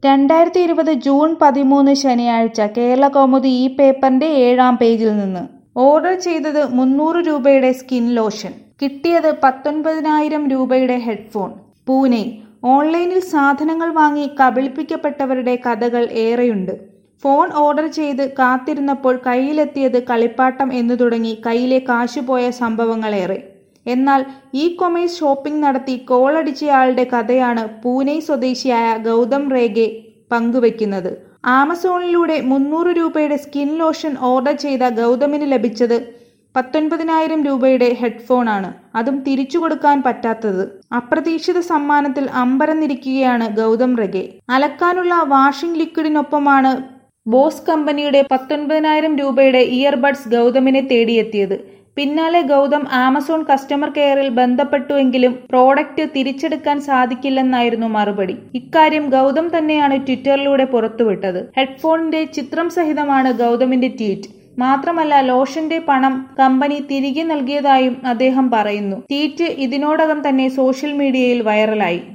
രണ്ടായിരത്തി ഇരുപത് ജൂൺ പതിമൂന്ന് ശനിയാഴ്ച കേരളകൗമുദി ഈ പേപ്പറിന്റെ ഏഴാം പേജിൽ നിന്ന് ഓർഡർ ചെയ്തത് മുന്നൂറ് രൂപയുടെ സ്കിൻ ലോഷൻ കിട്ടിയത് പത്തൊൻപതിനായിരം രൂപയുടെ ഹെഡ്ഫോൺ പൂനെ ഓൺലൈനിൽ സാധനങ്ങൾ വാങ്ങി കബളിപ്പിക്കപ്പെട്ടവരുടെ കഥകൾ ഏറെയുണ്ട് ഫോൺ ഓർഡർ ചെയ്ത് കാത്തിരുന്നപ്പോൾ കയ്യിലെത്തിയത് കളിപ്പാട്ടം എന്നു തുടങ്ങി കയ്യിലെ കാശുപോയ സംഭവങ്ങളേറെ എന്നാൽ ഇ കൊമേഴ്സ് ഷോപ്പിംഗ് നടത്തി കോളടിച്ചയാളുടെ കഥയാണ് പൂനെ സ്വദേശിയായ ഗൗതം റേഗെ പങ്കുവെക്കുന്നത് ആമസോണിലൂടെ മുന്നൂറ് രൂപയുടെ സ്കിൻ ലോഷൻ ഓർഡർ ചെയ്ത ഗൗതമിന് ലഭിച്ചത് പത്തൊൻപതിനായിരം രൂപയുടെ ഹെഡ്ഫോണാണ് അതും തിരിച്ചു കൊടുക്കാൻ പറ്റാത്തത് അപ്രതീക്ഷിത സമ്മാനത്തിൽ അമ്പരന്നിരിക്കുകയാണ് ഗൗതം റെഗെ അലക്കാനുള്ള വാഷിംഗ് ലിക്വിഡിനൊപ്പമാണ് ബോസ് കമ്പനിയുടെ പത്തൊൻപതിനായിരം രൂപയുടെ ഇയർബഡ്സ് ഗൗതമിനെ തേടിയെത്തിയത് പിന്നാലെ ഗൗതം ആമസോൺ കസ്റ്റമർ കെയറിൽ ബന്ധപ്പെട്ടുവെങ്കിലും പ്രോഡക്റ്റ് തിരിച്ചെടുക്കാൻ സാധിക്കില്ലെന്നായിരുന്നു മറുപടി ഇക്കാര്യം ഗൗതം തന്നെയാണ് ട്വിറ്ററിലൂടെ പുറത്തുവിട്ടത് ഹെഡ്ഫോണിന്റെ ചിത്രം സഹിതമാണ് ഗൗതമിന്റെ ട്വീറ്റ് മാത്രമല്ല ലോഷന്റെ പണം കമ്പനി തിരികെ നൽകിയതായും അദ്ദേഹം പറയുന്നു ട്വീറ്റ് ഇതിനോടകം തന്നെ സോഷ്യൽ മീഡിയയിൽ വൈറലായി